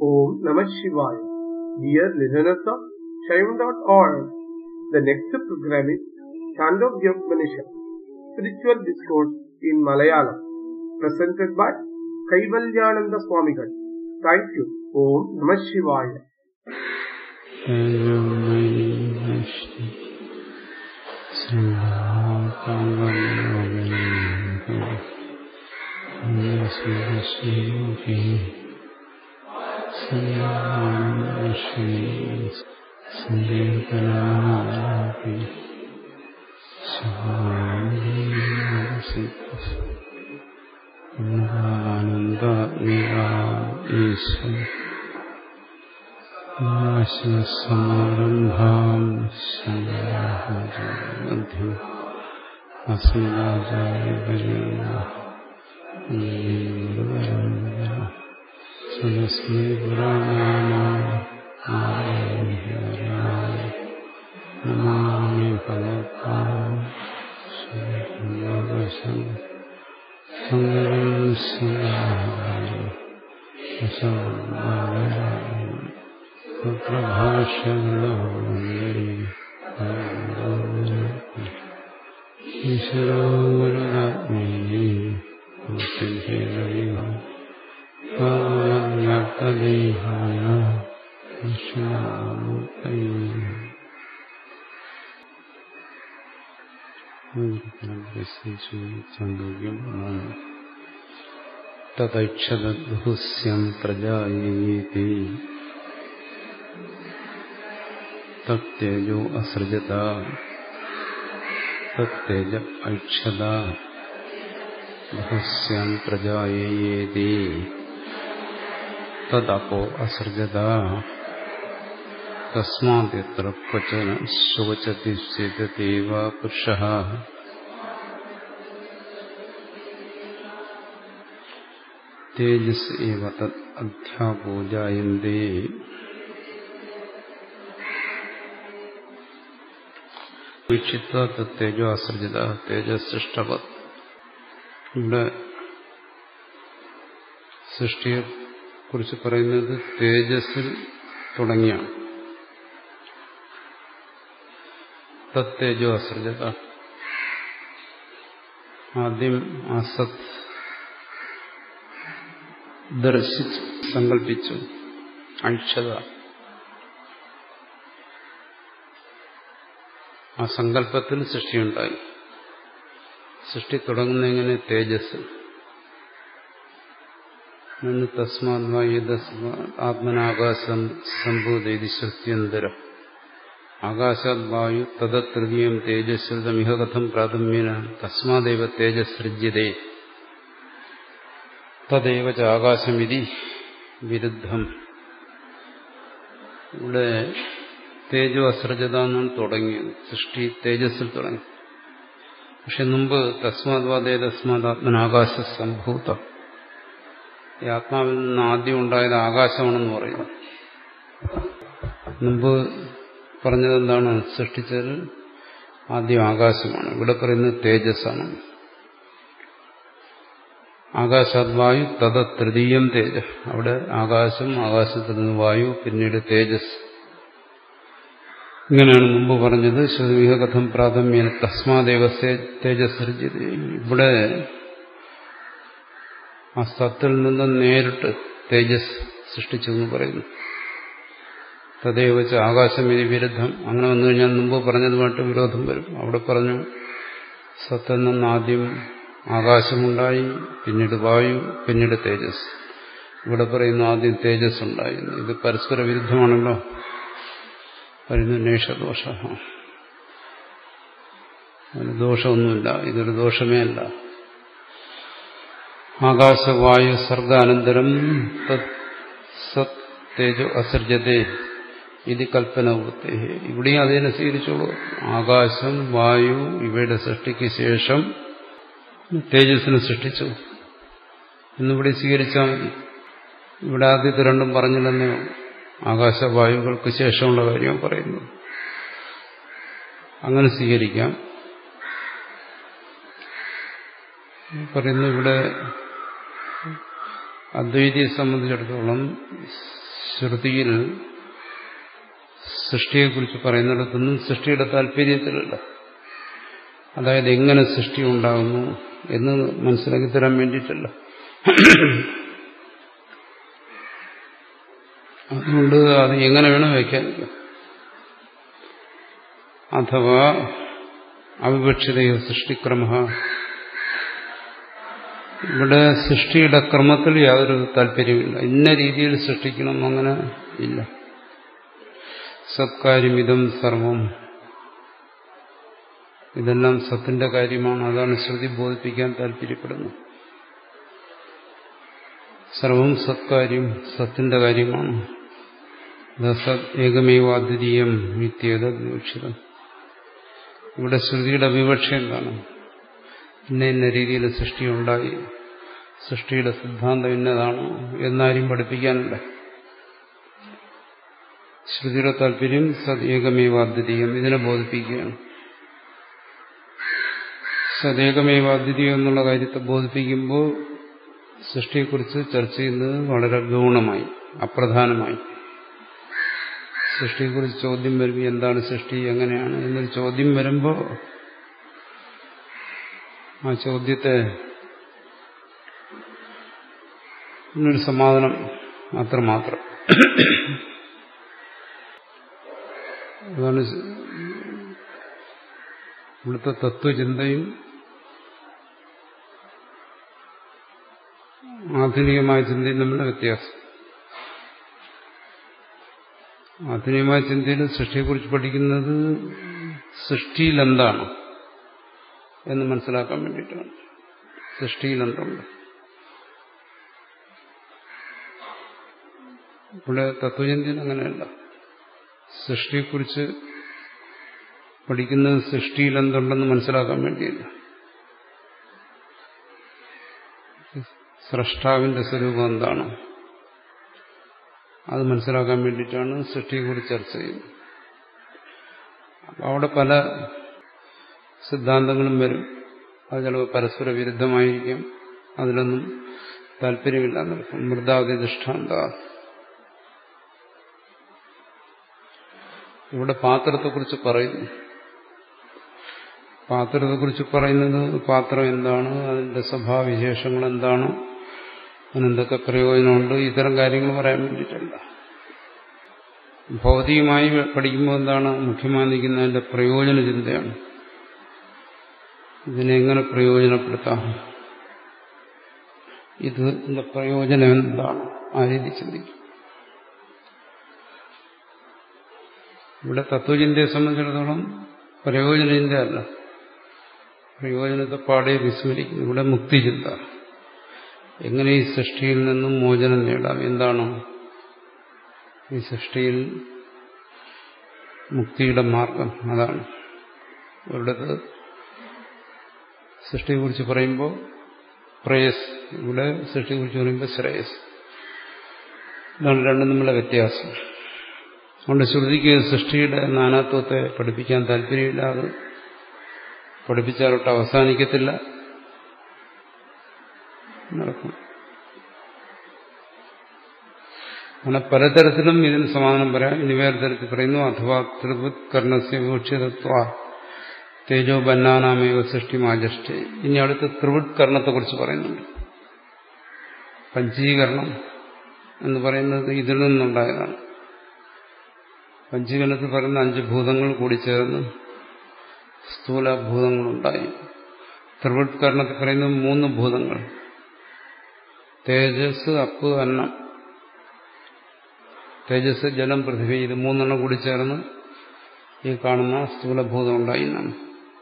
Om Namah Shivaya. Dear listeners of Shaivan.org, the next program is Chandogya Spiritual Discourse in Malayalam, presented by Kaivalyananda Swamigal. Thank you. Om Namah Shivaya. സമാരംഭാം മധ്യം സദസ്മൈ പുരാണാനാമി ഭഗവത്പാദം സങ്കരം ചന്ദ്രം തദക്ഷതബുഹുസ്യം പ്രജായേതി തേജോ അസൃജത Teja ഐക്ഷത ബഹുസ്യം പ്രജായേതി തദപോ അസൃജത തസ്മാത്ര ക്വചന ശോചതി ചേതേവ പുരുഷ തേജസ് ഏവ തത് അധ്യാപോ ജായന്തേ വീക്ഷിത്വ തേജോ അസൃജിത തേജസൃഷ്ടവത് ഇവിടെ സൃഷ്ടിയെ കുറിച്ച് പറയുന്നത് തേജസ്സിൽ തുടങ്ങിയാണ് തത്തേജോ അസൃജത ആദ്യം അസത് ദർശിച്ചു സങ്കല്പിച്ചു അക്ഷത ആ സങ്കല്പത്തിൽ സൃഷ്ടിയുണ്ടായി സൃഷ്ടി തുടങ്ങുന്ന എങ്ങനെ തേജസ് തസ്മാത് ആത്മനാകാശം സംഭൂതേതി ശ്രുത്യന്തരം ആകാശാത് വായു തദതൃതീയം തേജസ്സൃതമിഹ കഥം പ്രാഥമ്യേന തസ്മാദേവ തേജസൃജ്യതേ തദൈവ ആകാശമിതി വിരുദ്ധം ഇവിടെ തേജോ അസൃജത എന്നാണ് തുടങ്ങിയത് സൃഷ്ടി തേജസ്സിൽ തുടങ്ങി പക്ഷെ മുമ്പ് തസ്മാദ്വാദേ തസ്മാത് ആത്മനാകാശ സംഭൂത ഈ ആത്മാവിൽ നിന്ന് ആദ്യം ഉണ്ടായത് ആകാശമാണെന്ന് പറയുന്നു മുമ്പ് പറഞ്ഞത് എന്താണ് സൃഷ്ടിച്ചത് ആദ്യം ആകാശമാണ് ഇവിടെ പറയുന്നത് തേജസ്സാണ് ആകാശാത് വായു തത തൃതീയം തേജ അവിടെ ആകാശം ആകാശത്തിൽ നിന്ന് വായു പിന്നീട് തേജസ് ഇങ്ങനെയാണ് മുമ്പ് പറഞ്ഞത് ശ്രുതിവിഹ കഥം പ്രാഥമ്യേന തസ്മാദേവ തേജസ്സൃജ്യത ഇവിടെ ആ സത്തിൽ നിന്ന് നേരിട്ട് തേജസ് സൃഷ്ടിച്ചു എന്ന് പറയുന്നു തദൈവ വെച്ച് ആകാശം ഇനി വിരുദ്ധം അങ്ങനെ വന്നു കഴിഞ്ഞാൽ മുമ്പ് പറഞ്ഞതുമായിട്ട് വിരോധം വരും അവിടെ പറഞ്ഞു സത്തിൽ നിന്ന് ആദ്യം ആകാശമുണ്ടായി പിന്നീട് വായു പിന്നീട് തേജസ് ഇവിടെ പറയുന്നു ആദ്യം തേജസ് ഉണ്ടായി ഇത് പരസ്പര വിരുദ്ധമാണല്ലോ പറയുന്നു നേഷദോഷ അതിന് ദോഷമൊന്നുമില്ല ഇതൊരു ദോഷമേ അല്ല ആകാശവായു സർഗാനന്തരം സത് തേജോ അസർജത്തെ ഇത് കൽപ്പന വൃത്തി ഇവിടെയും അതിനെ സ്വീകരിച്ചോളൂ ആകാശം വായു ഇവയുടെ സൃഷ്ടിക്ക് ശേഷം തേജസ്സിനെ സൃഷ്ടിച്ചു എന്നിവിടെ സ്വീകരിച്ചാൽ മതി ഇവിടെ ആദ്യത്തെ രണ്ടും പറഞ്ഞില്ലെന്നേ ആകാശവായുകൾക്ക് ശേഷമുള്ള കാര്യം പറയുന്നത് അങ്ങനെ സ്വീകരിക്കാം പറയുന്നു ഇവിടെ അദ്വൈതിയെ സംബന്ധിച്ചിടത്തോളം ശ്രുതിയിൽ സൃഷ്ടിയെക്കുറിച്ച് പറയുന്നിടത്തൊന്നും സൃഷ്ടിയുടെ താല്പര്യത്തിലല്ല അതായത് എങ്ങനെ സൃഷ്ടി ഉണ്ടാകുന്നു എന്ന് മനസ്സിലാക്കി തരാൻ വേണ്ടിയിട്ടല്ല അതുകൊണ്ട് അത് എങ്ങനെ വേണം വ്യാഖ്യാനിക്കാം അഥവാ അവിവക്ഷിതയോ സൃഷ്ടിക്രമ ഇവിടെ സൃഷ്ടിയുടെ ക്രമത്തിൽ യാതൊരു താല്പര്യമില്ല ഇന്ന രീതിയിൽ സൃഷ്ടിക്കണം അങ്ങനെ ഇല്ല സത്കാര്യമിതം സർവം ഇതെല്ലാം സത്തിന്റെ കാര്യമാണ് അതാണ് ശ്രുതി ബോധിപ്പിക്കാൻ താല്പര്യപ്പെടുന്നത് സർവം സത്കാര്യം സത്തിന്റെ കാര്യമാണ് സത് ഏകമേവാദ്വിതീയം നിത്യേത വിവക്ഷിതം ഇവിടെ ശ്രുതിയുടെ വിവക്ഷ എന്താണ് ഇന്ന ഇന്ന രീതിയിൽ സൃഷ്ടി ഉണ്ടായി സൃഷ്ടിയുടെ സിദ്ധാന്തം ഇന്നതാണ് എന്നാരും പഠിപ്പിക്കാനില്ല ശ്രുതിയുടെ താല്പര്യം സത് ഏകമേവാദ്വിതീയം ഇതിനെ ബോധിപ്പിക്കുകയാണ് സദേകമേവാദ്വിതീയം എന്നുള്ള കാര്യത്തെ ബോധിപ്പിക്കുമ്പോൾ സൃഷ്ടിയെക്കുറിച്ച് ചർച്ച ചെയ്യുന്നത് വളരെ ഗൗണമായി അപ്രധാനമായി സൃഷ്ടിയെക്കുറിച്ച് ചോദ്യം വരുമ്പോൾ എന്താണ് സൃഷ്ടി എങ്ങനെയാണ് എന്നൊരു ചോദ്യം വരുമ്പോൾ ആ ചോദ്യത്തെ ഒരു സമാധാനം അത്രമാത്രം അതാണ് ഇവിടുത്തെ തത്വചിന്തയും ആധുനികമായ ചിന്തയും തമ്മിലുള്ള വ്യത്യാസം ആധുനികമായ ചിന്തയിൽ സൃഷ്ടിയെക്കുറിച്ച് പഠിക്കുന്നത് സൃഷ്ടിയിൽ എന്താണ് എന്ന് മനസ്സിലാക്കാൻ വേണ്ടിയിട്ടാണ് സൃഷ്ടിയിൽ എന്തുണ്ട് ഇവിടെ തത്വചിന്തയിൽ അങ്ങനെയല്ല സൃഷ്ടിയെക്കുറിച്ച് പഠിക്കുന്നത് സൃഷ്ടിയിൽ എന്തുണ്ടെന്ന് മനസ്സിലാക്കാൻ വേണ്ടിയില്ല സ്രഷ്ടാവിന്റെ സ്വരൂപം എന്താണ് അത് മനസ്സിലാക്കാൻ വേണ്ടിയിട്ടാണ് സൃഷ്ടിയെക്കുറിച്ച് ചർച്ച ചെയ്യുന്നത് അപ്പോൾ അവിടെ പല സിദ്ധാന്തങ്ങളും വരും അത് ചിലപ്പോൾ പരസ്പര വിരുദ്ധമായിരിക്കും അതിലൊന്നും താല്പര്യമില്ല എന്നർത്ഥം മൃദാവധി ദൃഷ്ടാന്ത ഇവിടെ പാത്രത്തെക്കുറിച്ച് പറയുന്നു പാത്രത്തെക്കുറിച്ച് പറയുന്നത് പാത്രം എന്താണ് അതിന്റെ സ്വഭാവവിശേഷങ്ങൾ എന്താണ് അതിനെന്തൊക്കെ പ്രയോജനമുണ്ട് ഇത്തരം കാര്യങ്ങൾ പറയാൻ വേണ്ടിയിട്ടല്ല ഭൗതികമായി പഠിക്കുമ്പോൾ എന്താണ് മുഖ്യമായി നിൽക്കുന്നതിന്റെ പ്രയോജന ചിന്തയാണ് ഇതിനെ എങ്ങനെ പ്രയോജനപ്പെടുത്താം ഇതിന്റെ പ്രയോജനം എന്താണ് ആ രീതി ചിന്തിക്കും ഇവിടെ തത്വചിന്തയെ സംബന്ധിച്ചിടത്തോളം പ്രയോജനചിന്ത അല്ല പ്രയോജനത്തെ പാടെ വിസ്മരിക്കുന്നു ഇവിടെ മുക്തിചിന്ത എങ്ങനെ ഈ സൃഷ്ടിയിൽ നിന്നും മോചനം നേടാം എന്താണ് ഈ സൃഷ്ടിയിൽ മുക്തിയുടെ മാർഗം അതാണ് ഇവിടുത്തെ സൃഷ്ടിയെക്കുറിച്ച് പറയുമ്പോൾ പ്രേയസ് ഇവിടെ സൃഷ്ടിയെക്കുറിച്ച് പറയുമ്പോൾ ശ്രേയസ് ഇതാണ് രണ്ടും തമ്മിലുള്ള വ്യത്യാസം അതുകൊണ്ട് ശ്രുതിക്ക് സൃഷ്ടിയുടെ നാനാത്വത്തെ പഠിപ്പിക്കാൻ താല്പര്യമില്ലാതെ പഠിപ്പിച്ചാലോട്ട് അവസാനിക്കത്തില്ല നടക്കും അങ്ങനെ പലതരത്തിലും ഇതിന് സമാധാനം പറയാം ഇനി വേറെ തരത്തിൽ പറയുന്നു അഥവാ ത്രിപുത് കർണസ്യ വിവക്ഷിതത്വ തേജോ ബന്നാനാമേവ സൃഷ്ടി മാജഷ്ടി ഇനി അടുത്ത് ത്രിവിട് കർണത്തെക്കുറിച്ച് പറയുന്നുണ്ട് പഞ്ചീകരണം എന്ന് പറയുന്നത് ഇതിൽ നിന്നുണ്ടായതാണ് പഞ്ചീകരണത്തിൽ പറയുന്ന അഞ്ച് ഭൂതങ്ങൾ കൂടി ചേർന്ന് സ്ഥൂലഭൂതങ്ങളുണ്ടായി ത്രിവൃത്കരണത്തിൽ പറയുന്ന മൂന്ന് ഭൂതങ്ങൾ തേജസ് അപ്പ് അന്നം തേജസ് ജലം പൃഥ്വി ഇത് മൂന്നെണ്ണം കൂടി ചേർന്ന് ഈ കാണുന്ന സ്ഥൂലഭൂതം ഉണ്ടായി എന്നാണ്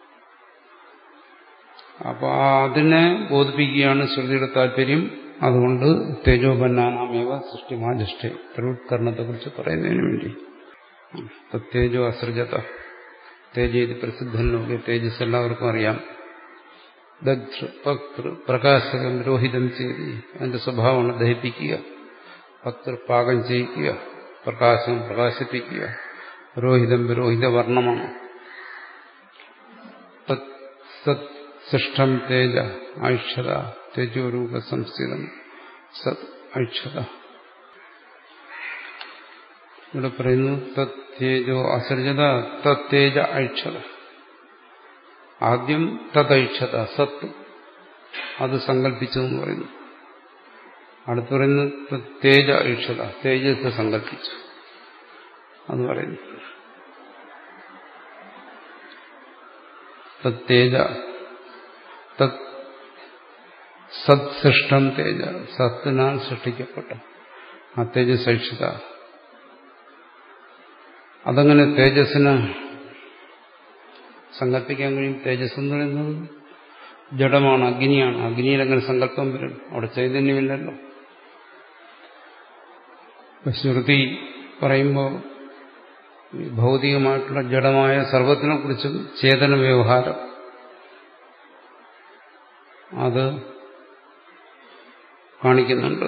അപ്പൊ അതിനെ ബോധിപ്പിക്കുകയാണ് ശ്രുതിയുടെ താല്പര്യം അതുകൊണ്ട് തേജോപന്നാനാമേവ സൃഷ്ടിമാജഷ്ടി ത്രിവൃത്കരണത്തെക്കുറിച്ച് പറയുന്നതിന് വേണ്ടി തേജോ അസൃജത തേജേതി പ്രസിദ്ധൻ ലോകെ തേജസ് എല്ലാവർക്കും അറിയാം ദഗ്ധൃ പക്തൃ പ്രകാശകം രോഹിതം ചെയ്തി അതിന്റെ സ്വഭാവമാണ് ദഹിപ്പിക്കുക പക്തൃ പാകം ചെയ്യിക്കുക പ്രകാശം പ്രകാശിപ്പിക്കുക രോഹിതം രോഹിത വർണ്ണമാണ് സത് സൃഷ്ടം തേജ ഐക്ഷത തേജോരൂപ സംസ്ഥിതം സത് ഐക്ഷത ഇവിടെ പറയുന്നു തത്തേജോ അസർജത തത്തേജ ഐക്ഷത ആദ്യം തദൈക്ഷത സത്ത് അത് സങ്കല്പിച്ചു എന്ന് പറയുന്നു അടുത്ത് പറയുന്നു തേജ ഐക്ഷത തേജസ് സങ്കല്പിച്ചു അത് പറയുന്നു തത്തേജ തത് സത് സൃഷ്ടം തേജ സത്തിനാൽ സൃഷ്ടിക്കപ്പെട്ട ആ തേജസ് ഐക്ഷിത അതങ്ങനെ തേജസ്സിന് സങ്കല്പിക്കാൻ കഴിയും തേജസ് എന്ന് പറയുന്നത് ജഡമാണ് അഗ്നിയാണ് അഗ്നിയിൽ അങ്ങനെ സങ്കല്പം വരും അവിടെ ചൈതന്യമില്ലല്ലോ ശ്രുതി പറയുമ്പോൾ ഭൗതികമായിട്ടുള്ള ജഡമായ സർവത്തിനെ കുറിച്ചും ചേതന വ്യവഹാരം അത് കാണിക്കുന്നുണ്ട്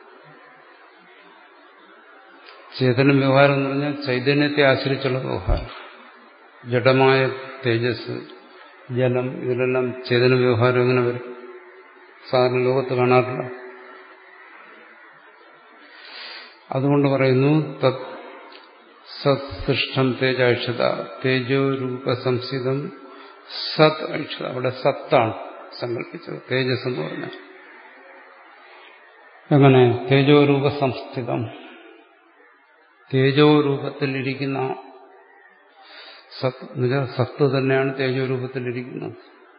ചേതന വ്യവഹാരം എന്ന് പറഞ്ഞാൽ ചൈതന്യത്തെ ആശ്രയിച്ചുള്ള വ്യവഹാരം ജഡമായ തേജസ് ജലം ഇതിലെല്ലാം ചേതന വ്യവഹാരം എങ്ങനെ വരും സാധാരണ ലോകത്ത് കാണാറില്ല അതുകൊണ്ട് പറയുന്നു തത് സത്സൃഷ്ടം തേജാക്ഷത തേജോ രൂപ സംസ്ഥിതം സത് ഐക്ഷത അവിടെ സത്താണ് സങ്കല്പിച്ചത് തേജസ് എന്ന് പറഞ്ഞാൽ എങ്ങനെ തേജോരൂപ സംസ്ഥിതം തേജോരൂപത്തിലിരിക്കുന്ന സത്ത് എന്നുവെച്ചാൽ സത്ത് തന്നെയാണ് തേജോരൂപത്തിലിരിക്കുന്നത്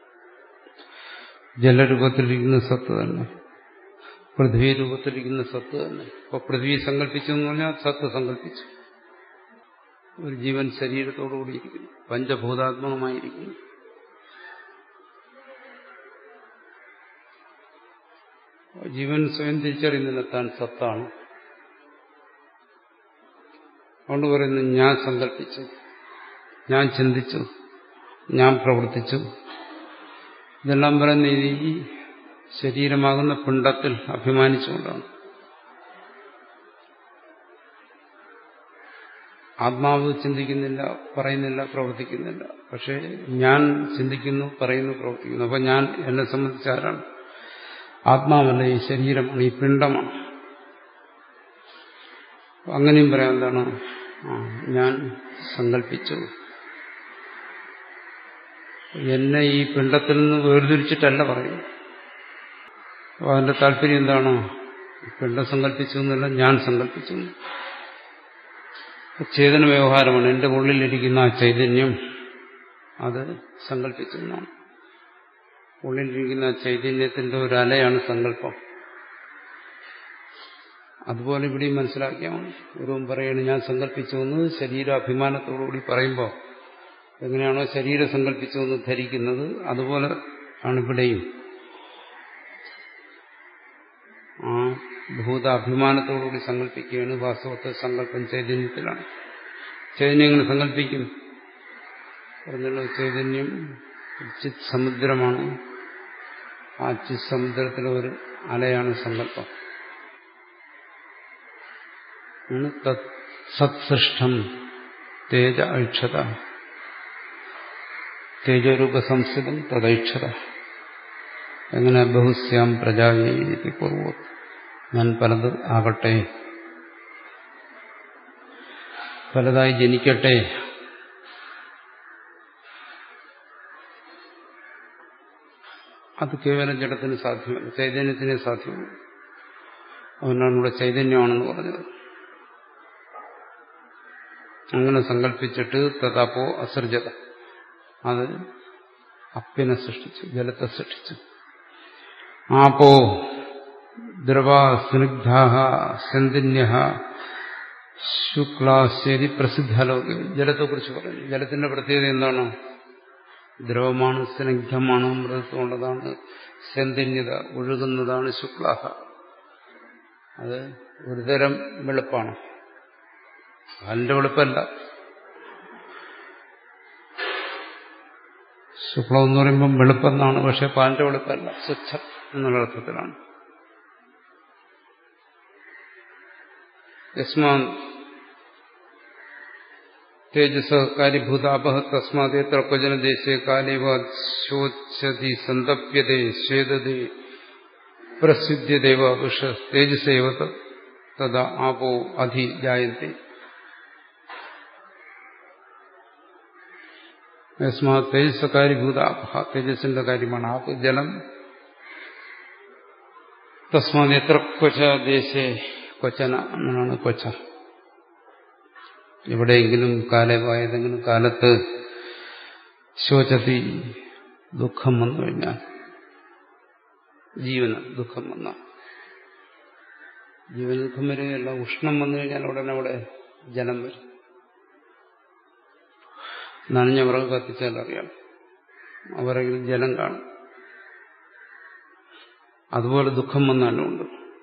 ജലരൂപത്തിലിരിക്കുന്ന സത്ത് തന്നെ പൃഥ്വി രൂപത്തിലിരിക്കുന്ന സത്ത് തന്നെ ഇപ്പൊ പൃഥ്വി സങ്കല്പിച്ചു എന്ന് പറഞ്ഞാൽ സത്ത് സങ്കല്പിച്ചു ഒരു ജീവൻ ശരീരത്തോടുകൂടി ഇരിക്കുന്നു പഞ്ചഭൂതാത്മകമായിരിക്കുന്നു ജീവൻ സ്വയം തിരിച്ചറിയുന്നില്ല താൻ സത്താണ് അതുകൊണ്ട് പറയുന്നു ഞാൻ സങ്കല്പിച്ചു ഞാൻ ചിന്തിച്ചു ഞാൻ പ്രവർത്തിച്ചു ഇതെല്ലാം പറയുന്ന ഈ ശരീരമാകുന്ന പിണ്ടത്തിൽ അഭിമാനിച്ചുകൊണ്ടാണ് ആത്മാവ് ചിന്തിക്കുന്നില്ല പറയുന്നില്ല പ്രവർത്തിക്കുന്നില്ല പക്ഷേ ഞാൻ ചിന്തിക്കുന്നു പറയുന്നു പ്രവർത്തിക്കുന്നു അപ്പൊ ഞാൻ എന്നെ സംബന്ധിച്ച് ആരാണ് ആത്മാവല്ല ഈ ശരീരമാണ് ഈ പിണ്ടമാണ് അങ്ങനെയും പറയാം എന്താണ് ഞാൻ സങ്കല്പിച്ചു എന്നെ ഈ പിണ്ടത്തിൽ നിന്ന് വേർതിരിച്ചിട്ടല്ല പറയും അപ്പോൾ അതിന്റെ താല്പര്യം എന്താണ് പിണ്ടം സങ്കല്പിച്ചു എന്നല്ല ഞാൻ സങ്കല്പിച്ചു ചേതന വ്യവഹാരമാണ് എൻ്റെ ഉള്ളിലിരിക്കുന്ന ആ ചൈതന്യം അത് സങ്കല്പിച്ചു എന്നാണ് ഉള്ളിലിരിക്കുന്ന ചൈതന്യത്തിന്റെ ഒരു അലയാണ് സങ്കല്പം അതുപോലെ ഇവിടെയും മനസ്സിലാക്കിയാൽ മതി ഗുരുവും പറയുന്നത് ഞാൻ സങ്കല്പിച്ചു എന്ന് ശരീരാഭിമാനത്തോടുകൂടി പറയുമ്പോൾ എങ്ങനെയാണോ ശരീരം സങ്കല്പിച്ചു എന്ന് ധരിക്കുന്നത് അതുപോലെ ആണ് ഇവിടെയും ആ ഭൂതാഭിമാനത്തോടുകൂടി സങ്കല്പിക്കുകയാണ് വാസ്തവത്തെ സങ്കല്പം ചൈതന്യത്തിലാണ് ചൈതന്യം എങ്ങനെ സങ്കല്പിക്കും പറഞ്ഞല്ലോ ചൈതന്യം ചിത് സമുദ്രമാണ് ആ ചിത് സമുദ്രത്തിലെ ഒരു അലയാണ് സങ്കല്പം സത്സൃഷ്ടം തേജ ഐക്ഷത തേജരൂപ സംസ്ഥിതം തദൈക്ഷത എങ്ങനെ ബഹുസ്യാം പ്രജാവേദി പൂർവ്വം ഞാൻ പലത് ആകട്ടെ പലതായി ജനിക്കട്ടെ അത് കേവലം ജഡത്തിന് സാധ്യമല്ല ചൈതന്യത്തിന് സാധ്യമല്ല അവനാണ് ഇവിടെ ചൈതന്യമാണെന്ന് പറഞ്ഞത് അങ്ങനെ സങ്കല്പിച്ചിട്ട് തഥാപ്പോ അസർജത അത് അപ്പിനെ സൃഷ്ടിച്ചു ജലത്തെ സൃഷ്ടിച്ചു ആപോ ദ്രവ സ്നിഗ്ധ സന്ധിന്യ ശുക്ലാശ്ശേരി പ്രസിദ്ധലോകം ജലത്തെക്കുറിച്ച് പറഞ്ഞു ജലത്തിന്റെ പ്രത്യേകത എന്താണ് ദ്രവമാണ് സ്നിഗ്ധമാണ് മൃദത്വമുള്ളതാണ് സന്ധിന്യത ഒഴുകുന്നതാണ് ശുക്ലാഹ അത് ഒരുതരം വെളുപ്പാണ് പാലിന്റെ വെളുപ്പല്ല ശുക്ലം എന്ന് പറയുമ്പം വെളുപ്പെന്നാണ് പക്ഷെ പാലിന്റെ വെളുപ്പല്ല സ്വച്ഛം എന്നുള്ള അർത്ഥത്തിലാണ് യസ്മാൻ തേജസ് കാര്യഭൂതാപഹ തസ്മാത് എത്ര ക്വചന ദേശേ കാലേവാശോച്ഛതി സന്തപ്യതേ ശ്വേതതേ പ്രസിദ്ധ്യദേവ പുഷ തേജസേവ തഥാ ആപോ അധി ജായന്തി യസ്മാ തേജസ്സകാരിഭൂത ആപഹ തേജസ്സിന്റെ കാര്യമാണ് ആപ്പ് ജലം തസ്മാത് എത്ര കൊച്ച ദേശേ കൊച്ചന എന്നാണ് കൊച്ച എവിടെയെങ്കിലും കാലമായ ഏതെങ്കിലും കാലത്ത് ശോചതി ദുഃഖം വന്നു കഴിഞ്ഞാൽ ജീവന് ദുഃഖം വന്ന ജീവന ദുഃഖം വരികയല്ല ഉഷ്ണം വന്നു കഴിഞ്ഞാൽ ഉടനെ അവിടെ ജലം വരും നനഞ്ഞ വിറക് കത്തിച്ചാൽ അറിയാം അവരെങ്കിലും ജലം കാണും അതുപോലെ ദുഃഖം വന്നാലുണ്ട്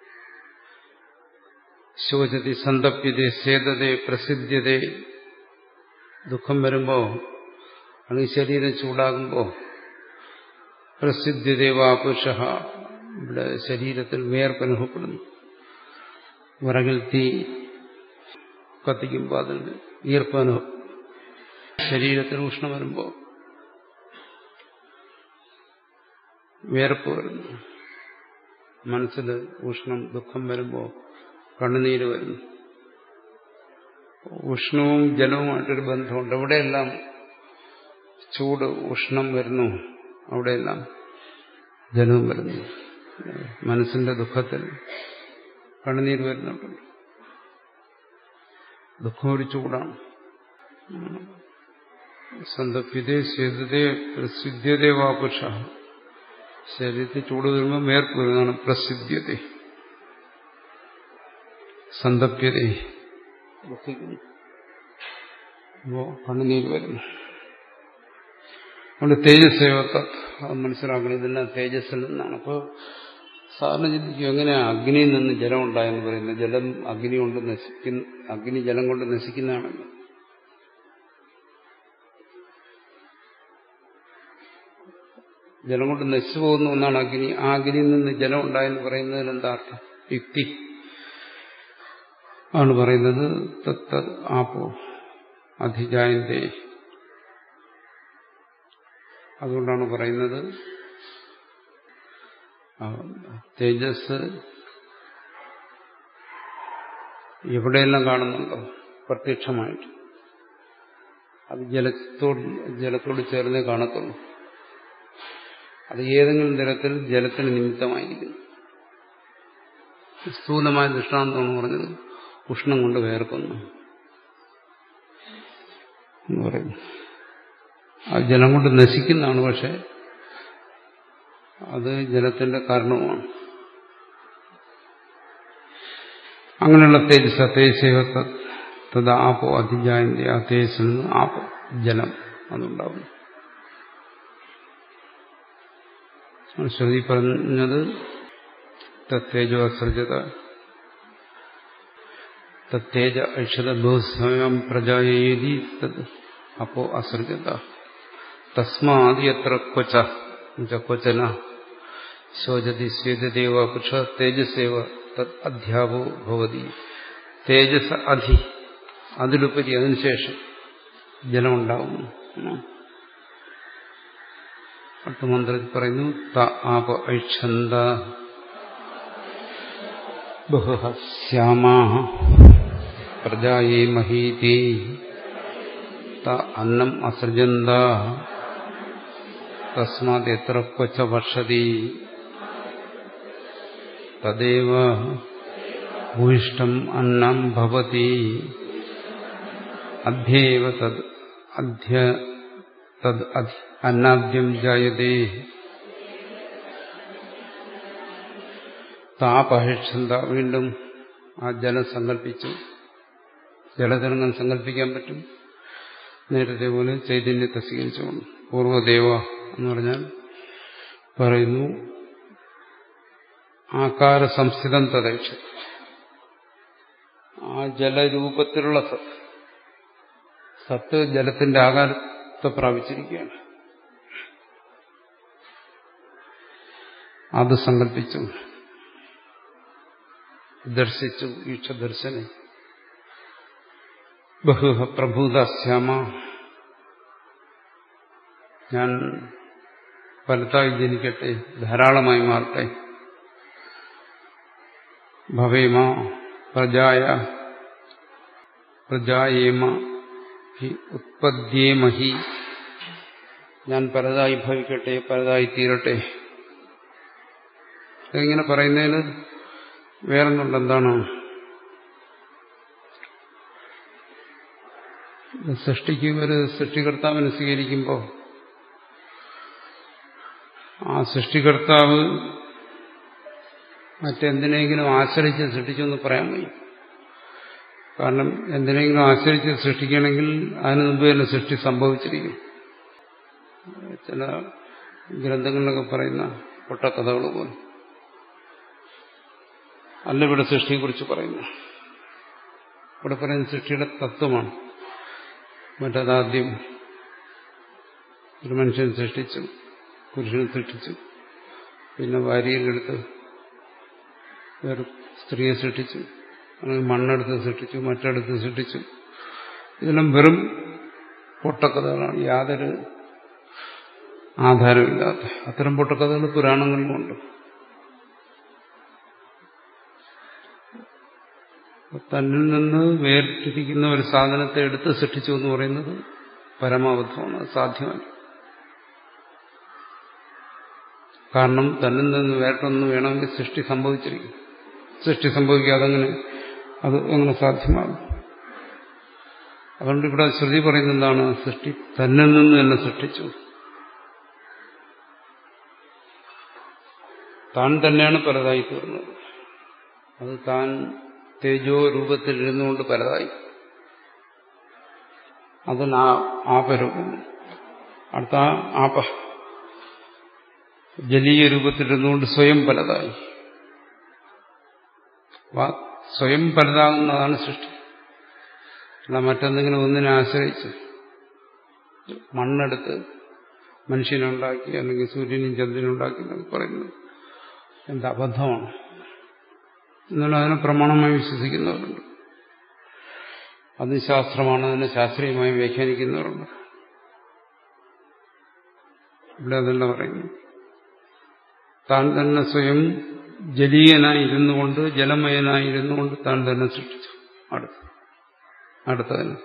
ശോചതി സന്തപ്യത സേതതെ പ്രസിദ്ധ്യത ദുഃഖം വരുമ്പോ അല്ലെങ്കിൽ ശരീരം ചൂടാകുമ്പോ പ്രസിദ്ധ്യതേവാപുഷ ഇവിടെ ശരീരത്തിൽ വേർപ്പ് അനുഭവപ്പെടുന്നു വിറകിൽ തീ കത്തിക്കുമ്പോൾ അതിൽ ഈർപ്പ് അനുഭവം ശരീരത്തിൽ ഉഷ്ണം വരുമ്പോൾ വേർപ്പ് വരുന്നു മനസ്സിൽ ഉഷ്ണം ദുഃഖം വരുമ്പോൾ കണ്ണുനീര് വരുന്നു ഉഷ്ണവും ജലവുമായിട്ടൊരു ബന്ധമുണ്ട് എവിടെയെല്ലാം ചൂട് ഉഷ്ണം വരുന്നു അവിടെയെല്ലാം ജലവും വരുന്നു മനസ്സിന്റെ ദുഃഖത്തിൽ കണ്ണുനീര് വരുന്നുണ്ട് ദുഃഖം ഒരു ചൂടാണ് സന്തപ്യതേ ശരീരത്തെ പ്രസിദ്ധ്യതേവാപുഷ ശരീരത്തിൽ ചൂട് വരുമ്പോൾ മേർക്ക് വരുന്നതാണ് പ്രസിദ്ധ്യത സന്തപ്യത ദുഃഖിക്കുന്നു അപ്പോ കണ്ണുനീര് വരുന്നു അതുകൊണ്ട് തേജസ്സേവത്ത അത് മനസ്സിലാക്കണം ഇതെല്ലാം തേജസ്സിൽ നിന്നാണ് അപ്പോൾ സാറിന് ചിന്തിക്കും എങ്ങനെയാ അഗ്നിയിൽ നിന്ന് ജലം ഉണ്ടായെന്ന് പറയുന്നത് ജലം അഗ്നി കൊണ്ട് നശിക്കുന്ന അഗ്നി ജലം കൊണ്ട് നശിക്കുന്നതാണല്ലോ ജലം കൊണ്ട് നശിച്ചു പോകുന്ന ഒന്നാണ് അഗ്നി ആ അഗ്നിയിൽ നിന്ന് ജലം ഉണ്ടായെന്ന് പറയുന്നതിൽ എന്താ അർത്ഥം യുക്തി ആണ് പറയുന്നത് തത്ത് ആപ്പോ അധിജായന്തേ അതുകൊണ്ടാണ് പറയുന്നത് തേജസ് എവിടെയെല്ലാം കാണുന്നുണ്ടോ പ്രത്യക്ഷമായിട്ട് അത് ജലത്തോട് ജലത്തോട് ചേർന്നേ കാണത്തുള്ളൂ അത് ഏതെങ്കിലും തരത്തിൽ ജലത്തിന് നിമിത്തമായിരിക്കും സ്ഥൂലമായ ദൃഷ്ടാന്തമാണ് പറഞ്ഞത് ഉഷ്ണം കൊണ്ട് വേർക്കുന്നു എന്ന് പറയുന്നു ആ ജലം കൊണ്ട് നശിക്കുന്നതാണ് പക്ഷെ അത് ജലത്തിന്റെ കാരണവുമാണ് അങ്ങനെയുള്ള തേജസ് തേജസ്സേവ തത് ആപ്പോ അതിജായന്റെ ആ തേജസ്സിൽ നിന്ന് ആപ്പോ ജലം അതുണ്ടാവുന്നു ശ്രുതി പറഞ്ഞത് തത്തേജോ അസൃജത തത്തേജ ഐഷത ബഹുസ്വയം പ്രജായേതി തത് അപ്പോ അസൃജത തസ്മാത് എത്ര ക്വച ക്വചന ശോചതി സ്വേദദേവ പുഷ തേജസ്സേവ തത് അധ്യാപോ ഭവതി തേജസ് അധി അതിലുപരി അതിനുശേഷം ജലമുണ്ടാകുന്നു അടുത്ത മന്ത്രത്തിൽ പറയുന്നു ത ആപ ഐക്ഷന്ത ബഹുഹ ശ്യാമാ പ്രജായേ മഹീതി ത അന്നം അസൃജന്ത തസ്മാത് എത്ര ക്വച്ച വർഷതി തദേവ ഭൂയിഷ്ടം അന്നം ഭവതി അധ്യേവ തദ് അധ്യ തദ് അന്നാദ്യം ജായതേ താപഹിഷന്ത വീണ്ടും ആ ജലം സങ്കല്പിച്ചു ജലതരംഗം സങ്കല്പിക്കാൻ പറ്റും നേരത്തെ പോലെ ചൈതന്യത്തെ സ്വീകരിച്ചുകൊണ്ട് പൂർവ്വദേവ എന്ന് പറഞ്ഞാൽ പറയുന്നു ആകാര സംസ്ഥിതം തദക്ഷ ആ ജലരൂപത്തിലുള്ള സത്ത് സത്ത് ജലത്തിന്റെ ആകാരത്തെ പ്രാപിച്ചിരിക്കുകയാണ് അത് സങ്കല്പിച്ചു ദർശിച്ചു ഈക്ഷദർശനെ ബഹുഹ പ്രഭൂതശ്യാമ ഞാൻ പലതായി ജനിക്കട്ടെ ധാരാളമായി മാറട്ടെ ഭവേമ പ്രജായ പ്രജായേമ ഹി ഉത്പദ്യേമഹി ഞാൻ പലതായി ഭവിക്കട്ടെ പലതായി തീരട്ടെ ഇങ്ങനെ പറയുന്നതിന് വേറൊന്നുണ്ട് എന്താണ് സൃഷ്ടിക്ക് ഒരു സൃഷ്ടികർത്താവിനെ സ്വീകരിക്കുമ്പോൾ ആ സൃഷ്ടികർത്താവ് മറ്റെന്തിനെങ്കിലും ആശ്രയിച്ച് സൃഷ്ടിച്ചെന്ന് പറയാൻ വയ്യ കാരണം എന്തിനെങ്കിലും ആശ്രയിച്ച് സൃഷ്ടിക്കണമെങ്കിൽ അതിനു മുമ്പ് തന്നെ സൃഷ്ടി സംഭവിച്ചിരിക്കും ചില ഗ്രന്ഥങ്ങളിലൊക്കെ പറയുന്ന പൊട്ടക്കഥകൾ പോലെ അല്ല ഇവിടെ സൃഷ്ടിയെക്കുറിച്ച് പറയുന്നു ഇവിടെ പറയുന്ന സൃഷ്ടിയുടെ തത്വമാണ് മറ്റതാദ്യം ഒരു മനുഷ്യൻ സൃഷ്ടിച്ചു പുരുഷനെ സൃഷ്ടിച്ചു പിന്നെ ഭാര്യയിലെടുത്ത് വേറെ സ്ത്രീയെ സൃഷ്ടിച്ചു അല്ലെങ്കിൽ മണ്ണെടുത്ത് സൃഷ്ടിച്ചു മറ്റെടുത്ത് സൃഷ്ടിച്ചു ഇതെല്ലാം വെറും പൊട്ടക്കഥകളാണ് യാതൊരു ആധാരമില്ലാത്ത അത്തരം പൊട്ടക്കഥകൾ പുരാണങ്ങളിലുമുണ്ട് തന്നിൽ നിന്ന് വേർതിരിക്കുന്ന ഒരു സാധനത്തെ എടുത്ത് സൃഷ്ടിച്ചു എന്ന് പറയുന്നത് പരമാബദ്ധമാണ് അത് സാധ്യമല്ല കാരണം തന്നിൽ നിന്ന് വേറിട്ടൊന്ന് വേണമെങ്കിൽ സൃഷ്ടി സംഭവിച്ചിരിക്കും സൃഷ്ടി സംഭവിക്കാതെ അങ്ങനെ അത് എങ്ങനെ സാധ്യമാകും അതുകൊണ്ട് ഇവിടെ ശ്രുതി പറയുന്ന എന്താണ് സൃഷ്ടി തന്നിൽ നിന്ന് തന്നെ സൃഷ്ടിച്ചു താൻ തന്നെയാണ് പലതായി തീർന്നത് അത് താൻ തേജോ രൂപത്തിൽ ഇരുന്നുകൊണ്ട് പലതായി അതിന് ആപരൂപം അടുത്ത ആപ ജലീയ രൂപത്തിലിരുന്നുകൊണ്ട് സ്വയം പലതായി സ്വയം പലതാകുന്നതാണ് സൃഷ്ടി അല്ല മറ്റെന്തെങ്കിലും ഒന്നിനെ ആശ്രയിച്ച് മണ്ണെടുത്ത് മനുഷ്യനുണ്ടാക്കി അല്ലെങ്കിൽ സൂര്യനും ചന്ദ്രനും ഉണ്ടാക്കി എന്നൊക്കെ പറയുന്നത് എന്താ അബദ്ധമാണ് എന്നാൽ അതിനെ പ്രമാണമായി വിശ്വസിക്കുന്നവരുണ്ട് അത് ശാസ്ത്രമാണ് അതിനെ ശാസ്ത്രീയമായി വ്യാഖ്യാനിക്കുന്നവരുണ്ട് ഇവിടെ അതല്ല പറയുന്നു താൻ തന്നെ സ്വയം ജലീയനായി ഇരുന്നുകൊണ്ട് ജലമയനായി ഇരുന്നുകൊണ്ട് താൻ തന്നെ സൃഷ്ടിച്ചു അടുത്ത് അടുത്തതിന്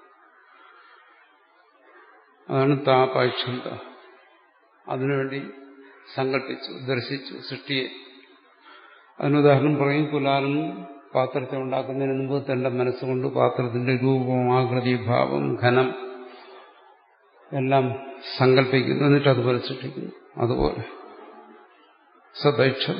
അതാണ് താപാക്ഷന്ത അതിനുവേണ്ടി സങ്കല്പിച്ചു ദർശിച്ചു സൃഷ്ടിയെ അതിനുദാഹരണം പറയും കുലാലൻ പാത്രത്തെ ഉണ്ടാക്കുന്നതിന് മുമ്പ് തന്റെ മനസ്സുകൊണ്ട് പാത്രത്തിന്റെ രൂപം ആകൃതി ഭാവം ഘനം എല്ലാം സങ്കല്പിക്കുന്നു എന്നിട്ട് അതുപോലെ സൃഷ്ടിക്കുന്നു അതുപോലെ സദൈക്ഷത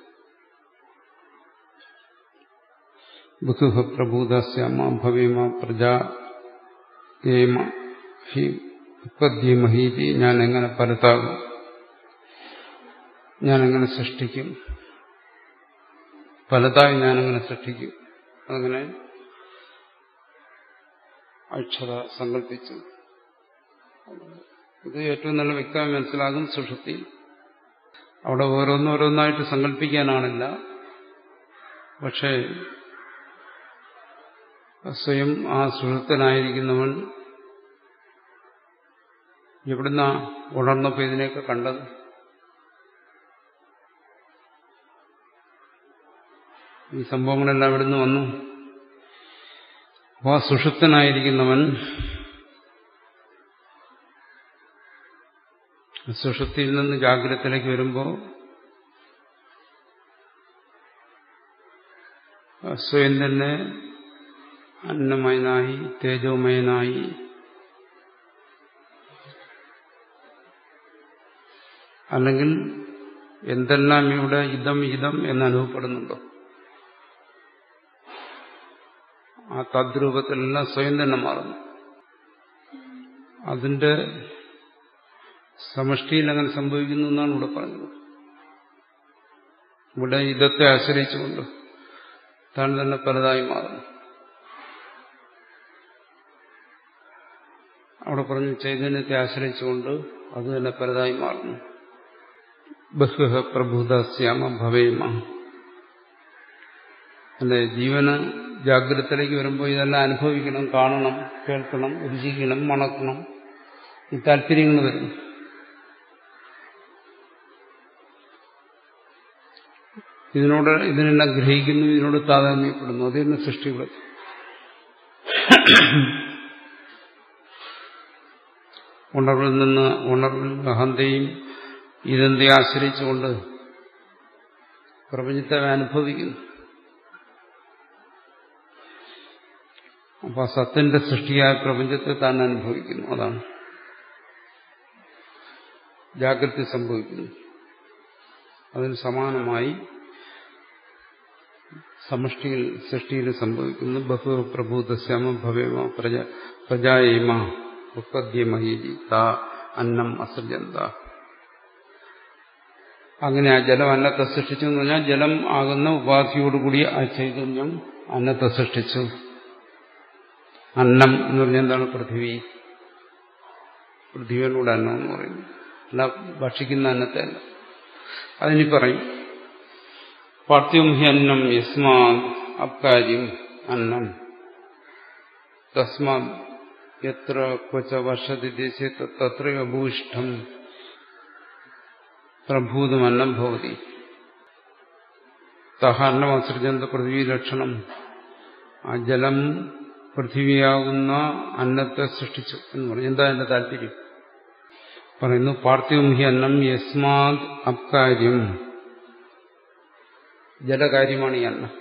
ബുധുഹ പ്രഭൂതസ്യാമ ഭവേമ പ്രജാ ഏമ ഹി ഉത്പദ്യമഹീതി ഞാൻ എങ്ങനെ പലതാകും ഞാൻ എങ്ങനെ സൃഷ്ടിക്കും പലതായി ഞാനങ്ങനെ സൃഷ്ടിക്കും അങ്ങനെ അക്ഷത സങ്കല്പിച്ചു ഇത് ഏറ്റവും നല്ല വ്യക്തമായി മനസ്സിലാകും സുഷുപ്തി അവിടെ ഓരോന്നോരോന്നായിട്ട് സങ്കല്പിക്കാനാണില്ല പക്ഷേ സ്വയം ആ സുഹൃത്തനായിരിക്കുന്നവൻ എവിടുന്ന ഉണർന്നപ്പോൾ ഇതിനെയൊക്കെ കണ്ടത് ഈ സംഭവങ്ങളെല്ലാം എവിടുന്ന് വന്നു അപ്പോൾ ആ സുഷുപ്തനായിരിക്കുന്നവൻ സുഷുപ്തിയിൽ നിന്ന് ജാഗ്രതത്തിലേക്ക് വരുമ്പോൾ സ്വയം തന്നെ അന്നമയനായി തേജോമയനായി അല്ലെങ്കിൽ എന്തെല്ലാം ഇവിടെ ഇതം ഇതം എന്ന് അനുഭവപ്പെടുന്നുണ്ടോ ആ തദ്രൂപത്തിലെല്ലാം സ്വയം തന്നെ മാറുന്നു അതിന്റെ സമഷ്ടിയിൽ അങ്ങനെ സംഭവിക്കുന്നു എന്നാണ് ഇവിടെ പറഞ്ഞത് ഇവിടെ ഇതത്തെ ആശ്രയിച്ചുകൊണ്ട് താൻ തന്നെ പലതായി മാറുന്നു അവിടെ പറഞ്ഞു ചൈതന്യത്തെ ആശ്രയിച്ചുകൊണ്ട് അത് തന്നെ പലതായി മാറുന്നു ബഹുഹ പ്രഭുതസ്യാമ ഭവേമ അല്ലെ ജീവന് ജാഗ്രതത്തിലേക്ക് വരുമ്പോൾ ഇതെല്ലാം അനുഭവിക്കണം കാണണം കേൾക്കണം രുചിക്കണം മണക്കണം ഈ താല്പര്യങ്ങൾ വരുന്നു ഇതിനോട് ഇതിനെല്ലാം ഗ്രഹിക്കുന്നു ഇതിനോട് താതാത്മ്യപ്പെടുന്നു അത് തന്നെ സൃഷ്ടിയുടെ ഉണർവിൽ നിന്ന് ഉണർവിൽ അഹന്തയും ഇതെന്തേ ആശ്രയിച്ചുകൊണ്ട് പ്രപഞ്ചത്തെ അനുഭവിക്കുന്നു അപ്പൊ സത്തിന്റെ സൃഷ്ടിയായ പ്രപഞ്ചത്തെ താൻ അനുഭവിക്കുന്നു അതാണ് ജാഗ്രത സംഭവിക്കുന്നു അതിന് സമാനമായി സമഷ്ടിയിൽ സൃഷ്ടിയിൽ സംഭവിക്കുന്നു ബഹു പ്രഭൂതശ്യാമ ഭവേമ പ്രജ പ്രജായേമ ഉത്പദ്യമഹീജി താ അന്നം അസൃജന്ത അങ്ങനെ ആ ജലം അന്നത്തെ സൃഷ്ടിച്ചു എന്ന് പറഞ്ഞാൽ ജലം ആകുന്ന ഉപാധിയോടുകൂടി ആ ചൈതന്യം അന്നത്തെ സൃഷ്ടിച്ചു അന്നം എന്ന് പറഞ്ഞാൽ എന്താണ് പൃഥ്വി പൃഥ്വിയോടുകൂടെ അന്നം എന്ന് പറയുന്നു അല്ല ഭക്ഷിക്കുന്ന അന്നത്തെ അല്ല അതിനി പറയും പാർത്ഥ്യം ഹി അന്നം യസ്മാ അക്കാര്യം അന്നം തസ്മാ എത്ര ക്വച വർഷതി ദേശേ തത്ര അഭൂഷ്ടം പ്രഭൂതമന്നം ഭവതി തഹ അന്നമസൃജന്ത പൃഥ്വി ലക്ഷണം ആ ജലം പൃഥ്വിയാകുന്ന അന്നത്തെ സൃഷ്ടിച്ചു എന്ന് പറഞ്ഞു എന്താ എന്റെ താല്പര്യം പറയുന്നു പാർത്ഥിവം ഹി അന്നം യസ്മാത് അക്കാര്യം ജലകാര്യമാണ് ഈ അന്നം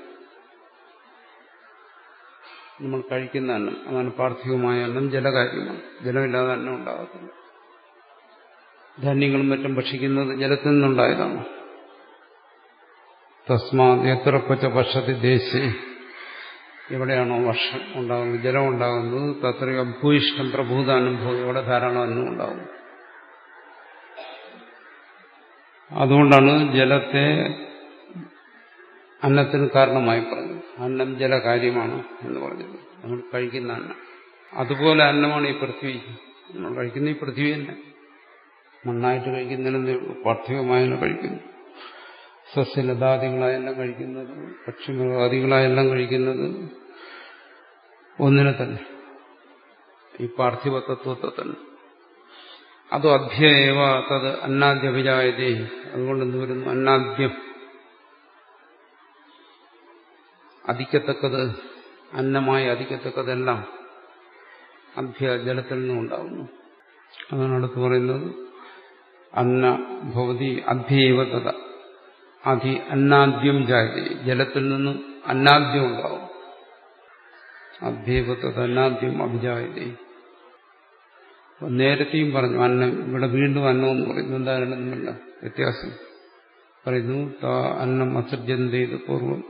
നമ്മൾ കഴിക്കുന്ന അന്നം അതാണ് പാർത്ഥിവമായ അന്നം ജലകാര്യമാണ് ജലമില്ലാതെ അന്നം ഉണ്ടാകത്തില്ല ധാന്യങ്ങളും മറ്റും ഭക്ഷിക്കുന്നത് ജലത്തിൽ നിന്നുണ്ടായതാണ് തസ്മാ എത്ര കൊച്ച വർഷത്തിൽ ദേശേ എവിടെയാണോ വർഷം ഉണ്ടാകുന്നത് ജലം ഉണ്ടാകുന്നത് തത്രയോ ഭൂയിഷ്ടം പ്രഭൂതാനുഭവം എവിടെ ധാരാളം അന്നം ഉണ്ടാകുന്നു അതുകൊണ്ടാണ് ജലത്തെ അന്നത്തിന് കാരണമായി പറഞ്ഞത് അന്നം ജലകാര്യമാണ് എന്ന് പറഞ്ഞത് നമ്മൾ കഴിക്കുന്ന അന്നം അതുപോലെ അന്നമാണ് ഈ പൃഥ്വി നമ്മൾ കഴിക്കുന്ന ഈ പൃഥ്വി തന്നെ മണ്ണായിട്ട് കഴിക്കുന്നതിന് പാർത്ഥിവമായെല്ലാം കഴിക്കുന്നു സസ്യലതാദികളായെല്ലാം കഴിക്കുന്നത് പക്ഷിമൃഗാദികളായെല്ലാം കഴിക്കുന്നത് ഒന്നിനെ തന്നെ ഈ പാർത്ഥിവ തത്വത്തെ തന്നെ അത് അധ്യേവ തത് അന്നാദ്യഭിജായതേ അതുകൊണ്ട് എന്ത് വരുന്നു അന്നാദ്യം അധിക്കത്തക്കത് അന്നമായി അധിക്കത്തക്കതെല്ലാം അധ്യ ജലത്തിൽ നിന്നും ഉണ്ടാകുന്നു അതാണ് അടുത്ത് പറയുന്നത് അന്ന ഭവതി അധ്യേവ തത അധി അന്നാദ്യം ജായതേ ജലത്തിൽ നിന്നും അന്നാദ്യം ഉണ്ടാവും അധ്യേവ തത് അന്നാദ്യം അഭിജായതേ നേരത്തെയും പറഞ്ഞു അന്നം ഇവിടെ വീണ്ടും അന്നം എന്ന് പറയുന്നു എന്താണ് തമ്മിലുള്ള വ്യത്യാസം പറയുന്നു താ അന്നം അസർജന്തേത് പൂർവം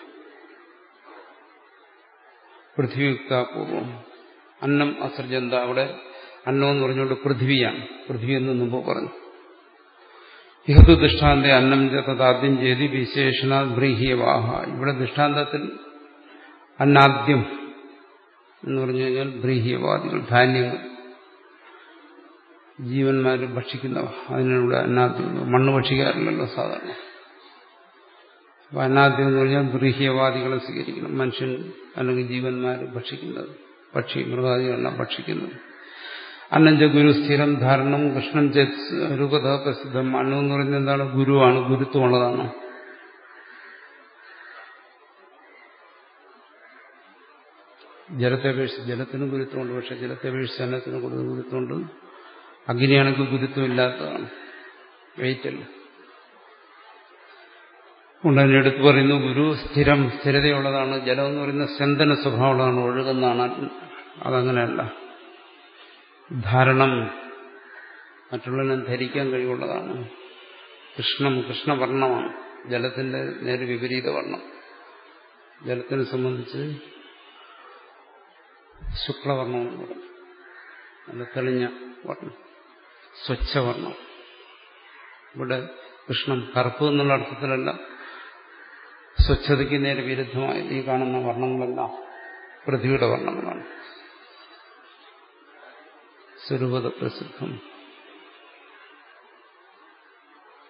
പൃഥ്വിയുക്താപൂർവം അന്നം അസർജന്ത അവിടെ അന്നം എന്ന് പറഞ്ഞുകൊണ്ട് പൃഥ്വിയാണ് പൃഥ്വി എന്ന് മുമ്പ് പറഞ്ഞു ഇഹതു ദൃഷ്ടാന്ത അന്നം തഥാദ്യം ചെയ്ത് വിശേഷണ ബ്രീഹിയവാഹ ഇവിടെ ദൃഷ്ടാന്തത്തിൽ അന്നാദ്യം എന്ന് പറഞ്ഞു കഴിഞ്ഞാൽ ബ്രീഹിയവാദികൾ ധാന്യങ്ങൾ ജീവന്മാർ ഭക്ഷിക്കുന്നവ അതിനുള്ള അന്നാദ്യം മണ്ണ് ഭക്ഷിക്കാറില്ലല്ലോ സാധാരണ അപ്പൊ അന്നാദ്യം എന്ന് പറഞ്ഞാൽ ബ്രീഹ്യവാദികളെ സ്വീകരിക്കണം മനുഷ്യൻ അല്ലെങ്കിൽ ജീവന്മാർ ഭക്ഷിക്കുന്നത് പക്ഷി മൃഗാദികളെല്ലാം ഭക്ഷിക്കുന്നത് അന്നഞ്ച ഗുരു സ്ഥിരം ധാരണം കൃഷ്ണൻ രൂപത പ്രസിദ്ധം അണ്ണം എന്ന് പറയുന്നത് എന്താണ് ഗുരുവാണ് ഗുരുത്വമുള്ളതാണ് ജലത്തെ അപേക്ഷിച്ച് ജലത്തിന് ഗുരുത്വമുണ്ട് പക്ഷെ ജലത്തെ അപേക്ഷിച്ച് അന്നത്തിന് കൂടുതൽ ഗുരുത്വമുണ്ട് അഗ്നിയാണെങ്കിൽ ഗുരുത്വം ഇല്ലാത്തതാണ് വെയിറ്റല്ല ഉണ്ടതിനെ എടുത്തു പറയുന്നു ഗുരു സ്ഥിരം സ്ഥിരതയുള്ളതാണ് ജലം എന്ന് പറയുന്ന സ്യന്തന സ്വഭാവമുള്ളതാണ് ഒഴുകുന്നതാണ് അതങ്ങനെയല്ല ധാരണം മറ്റുള്ളവനെ ധരിക്കാൻ കഴിവുള്ളതാണ് കൃഷ്ണം കൃഷ്ണവർണ്ണമാണ് ജലത്തിന്റെ നേരെ വിപരീത വർണ്ണം ജലത്തിനെ സംബന്ധിച്ച് ശുക്ലവർണ്ണം എന്ന് പറഞ്ഞു നല്ല തെളിഞ്ഞ വർണ്ണം സ്വച്ഛവർണ്ണം ഇവിടെ കൃഷ്ണം കറുപ്പ് എന്നുള്ള അർത്ഥത്തിലല്ല സ്വച്ഛതയ്ക്ക് നേരെ വിരുദ്ധമായി ഈ കാണുന്ന വർണ്ണങ്ങളെല്ലാം പൃഥ്വിയുടെ വർണ്ണങ്ങളാണ് സ്വരൂപത പ്രസിദ്ധം